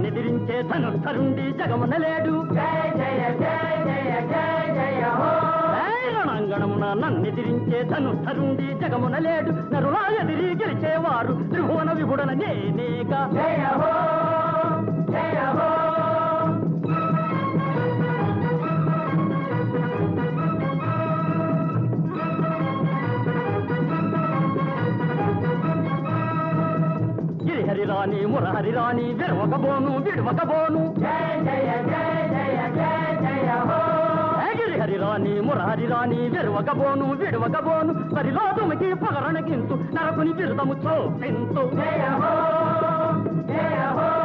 నన్నెదిరించే ధనుర్ధరుండి జగమున లేడు ఏయ్ రణాంగణమున నన్నెదిరించే ధనుర్ధరుండి జగమున లేడు నరులా ఎదిరి గెలిచేవారు త్రిభువన విభుడన నేనేగా గిరిహరి రాణి మురహరి రాణి విరవక బోను విడవక బోను ఏ గిరిహరి రాణి మురహరి రాణి విరవక బోను విడవక బోను సరిలో తుమికి పగరణ గింతు నరకుని బిరుదము చోపింతు